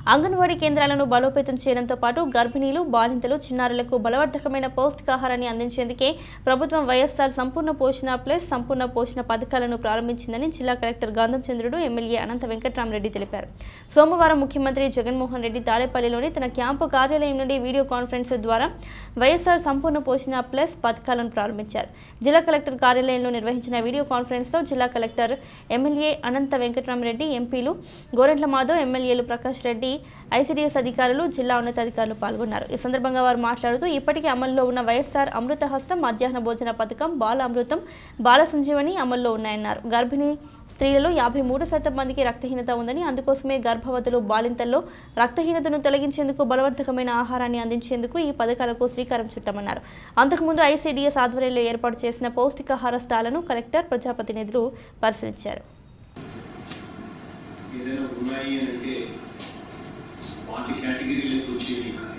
అంగన్వాడీ కేంద్రాలను బలోపేతం చేయడంతో పాటు గర్భిణీలు బాలింతలు చిన్నారులకు బలవర్ధకమైన పౌష్టికాహారాన్ని అందించేందుకే ప్రభుత్వం వైఎస్ఆర్ సంపూర్ణ పోషణ ప్లస్ సంపూర్ణ పోషణ పథకాలను ప్రారంభించిందని జిల్లా కలెక్టర్ గంధం చంద్రుడు ఎమ్మెల్యే అనంత వెంకట్రామరెడ్డి తెలిపారు సోమవారం ముఖ్యమంత్రి జగన్మోహన్ రెడ్డి తాడేపల్లిలోని తన క్యాంపు కార్యాలయం నుండి వీడియో కాన్ఫరెన్స్ ద్వారా వైఎస్ఆర్ సంపూర్ణ పోషణ ప్లస్ పథకాలను ప్రారంభించారు జిల్లా కలెక్టర్ కార్యాలయంలో నిర్వహించిన వీడియో కాన్ఫరెన్స్లో జిల్లా కలెక్టర్ ఎమ్మెల్యే అనంత వెంకట్రామరెడ్డి ఎంపీలు గోరెంట్ల మాధవ్ ఎమ్మెల్యేలు ప్రకాష్ రెడ్డి ఐసీడీఎస్ అధికారులు జిల్లా ఉన్నతాధికారులు పాల్గొన్నారు ఈ సందర్భంగా వారు మాట్లాడుతూ ఇప్పటికే అమల్లో ఉన్న వైఎస్ఆర్ అమృత హస్తం మధ్యాహ్న భోజన పథకం బాల అమృతం బాల సంజీవని అమల్లో ఉన్నాయన్నారు గర్భిణీ స్త్రీలలో యాభై మూడు శాతం మందికి రక్తహీనత ఉందని అందుకోసమే గర్భవతులు బాలింతల్లో రక్తహీనతను తొలగించేందుకు బలవర్ధకమైన ఆహారాన్ని అందించేందుకు ఈ పథకాలకు శ్రీకారం చుట్టామన్నారు అంతకుముందు ఐసీడీఎస్ ఆధ్వర్యంలో ఏర్పాటు చేసిన పౌష్టికాహార స్థాలను కలెక్టర్ ప్రజాప్రతినిధులు పరిశీలించారు ఏదైనా ఉన్నాయి అని అంటే వాటి కేటగిరీలోకి వచ్చేవి కాదు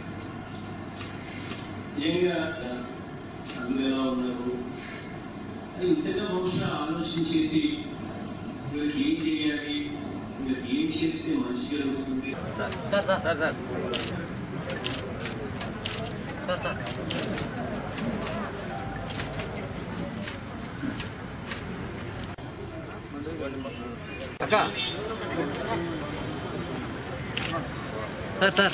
నిజంగా అందరూ ఎలా ఉన్నారు అది ఇంతగా బహుశా ఆలోచించేసి వీళ్ళకి ఏం చేయాలి వీళ్ళకి ఏం చేస్తే మంచి జరుగుతుంది sir sir sir sir sir sir అక్క సార్ సార్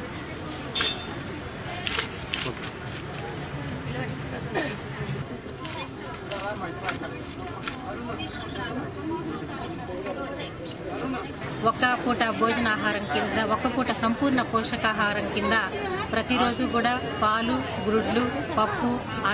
ఒక్క పూట భోజనాహారం కింద ఒక్క పూట సంపూర్ణ పోషకాహారం కింద ప్రతిరోజు కూడా పాలు గుడ్లు పప్పు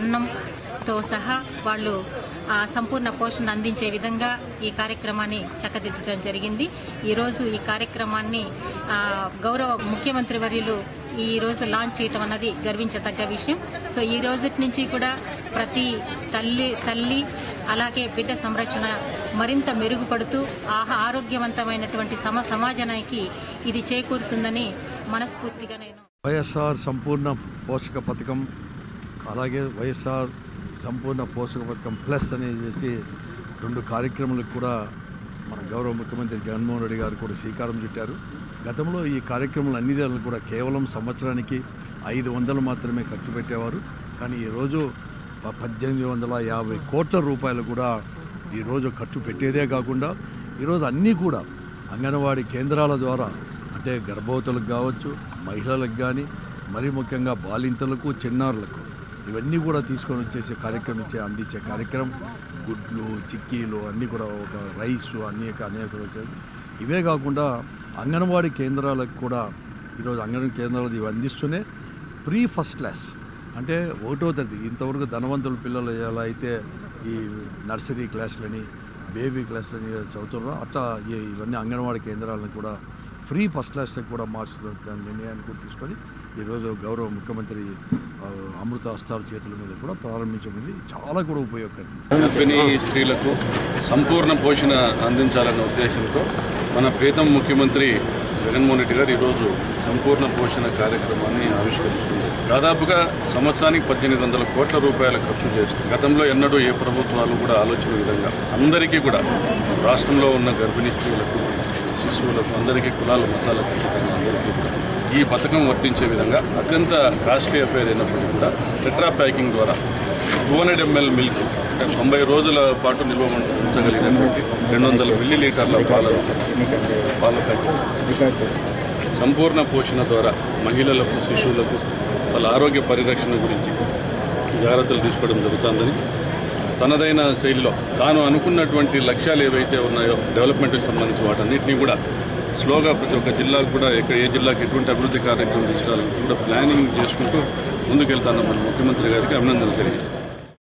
అన్నంతో సహా వాళ్ళు ఆ సంపూర్ణ పోషణ అందించే విధంగా ఈ కార్యక్రమాన్ని చక్కదిద్దడం జరిగింది ఈరోజు ఈ కార్యక్రమాన్ని ఆ, గౌరవ ముఖ్యమంత్రి వర్యులు ఈ రోజు లాంచ్ చేయటం అన్నది గర్వించదగ్గ విషయం సో ఈ రోజు నుంచి కూడా ప్రతి తల్లి తల్లి అలాగే బిడ్డ సంరక్షణ మరింత మెరుగుపడుతూ ఆహా ఆరోగ్యవంతమైనటువంటి సమ సమాజానికి ఇది చేకూరుతుందని మనస్ఫూర్తిగా నేను వైఎస్ఆర్ సంపూర్ణ పోషక పథకం అలాగే వైఎస్ఆర్ సంపూర్ణ పోషక పథకం ప్లస్ అనేది చేసి రెండు కార్యక్రమాలకు కూడా మన గౌరవ ముఖ్యమంత్రి జగన్మోహన్ రెడ్డి గారు కూడా శ్రీకారం చుట్టారు గతంలో ఈ కార్యక్రమాలు అన్ని దానిలో కూడా కేవలం సంవత్సరానికి ఐదు వందలు మాత్రమే ఖర్చు పెట్టేవారు కానీ ఈరోజు ప- పద్దెనిమిది వందల యాభై కోట్ల రూపాయలు కూడా ఈరోజు ఖర్చు పెట్టేదే కాకుండా ఈరోజు అన్నీ కూడా అంగన్వాడీ కేంద్రాల ద్వారా అంటే గర్భవతులకు కావచ్చు మహిళలకు కానీ మరీ ముఖ్యంగా బాలింతలకు చిన్నారులకు ఇవన్నీ కూడా తీసుకొని వచ్చేసే కార్యక్రమం ఇచ్చే అందించే కార్యక్రమం గుడ్లు చిక్కీలు అన్నీ కూడా ఒక రైస్ అన్నీ అనేక రకాలు. ఇవే కాకుండా అంగన్వాడీ కేంద్రాలకు కూడా ఈరోజు అంగన్వాడీ కేంద్రాలు ఇవి అందిస్తూనే ప్రీ ఫస్ట్ క్లాస్ అంటే ఒకటో తరగతి ఇంతవరకు ధనవంతుల పిల్లలు ఎలా అయితే ఈ నర్సరీ క్లాసులని బేబీ క్లాసులని చదువుతున్నారో అట్లా ఈ- ఇవన్నీ అంగన్వాడీ కేంద్రాలను కూడా ఫ్రీ ఫస్ట్ క్లాస్కి కూడా మార్చుతున్న నిర్ణయాన్ని కూడా తీసుకొని ఈరోజు గౌరవ ముఖ్యమంత్రి ఆ, అమృత హస్తాల చేతుల మీద కూడా ప్రారంభించబడింది చాలా కూడా ఉపయోగకరం గర్భిణీ స్త్రీలకు సంపూర్ణ పోషణ అందించాలన్న ఉద్దేశంతో మన ప్రీతం ముఖ్యమంత్రి జగన్మోహన్ రెడ్డి గారు ఈరోజు సంపూర్ణ పోషణ కార్యక్రమాన్ని ఆవిష్కరించింది దాదాపుగా సంవత్సరానికి పద్దెనిమిది వందల కోట్ల రూపాయల ఖర్చు చేస్తుంది గతంలో ఎన్నడూ ఏ ప్రభుత్వాలు కూడా ఆలోచన విధంగా అందరికీ కూడా రాష్ట్రంలో ఉన్న గర్భిణీ స్త్రీలకు శిశువులకు అందరికీ కులాల మతాలకు అతీతంగా అందరికీ కూడా ఈ పథకం వర్తించే విధంగా అత్యంత కాస్ట్లీ అఫేర్ అయినప్పటికీ కూడా టెట్రా ప్యాకింగ్ ద్వారా టూ హండ్రెడ్ ఎంఎల్ మిల్క్ అంటే తొంభై రోజుల పాటు నిల్వ ఉంచగలిగినటువంటి రెండు వందల మిల్లీ లీటర్ల పాల పాల ప్యాకెట్ సంపూర్ణ పోషణ ద్వారా మహిళలకు శిశువులకు వాళ్ళ ఆరోగ్య పరిరక్షణ గురించి జాగ్రత్తలు తీసుకోవడం జరుగుతుందని తనదైన శైలిలో తాను అనుకున్నటువంటి లక్ష్యాలు ఏవైతే ఉన్నాయో డెవలప్మెంట్కి సంబంధించి వాటన్నిటినీ కూడా స్లోగా ప్రతి ఒక్క జిల్లాకు కూడా ఎక్కడ ఏ జిల్లాకి ఎటువంటి అభివృద్ధి కార్యక్రమం తీసుకోవాలని కూడా ప్లానింగ్ చేసుకుంటూ ముందుకెళ్తాను మన ముఖ్యమంత్రి గారికి అభినందనలు తెలియజేస్తాను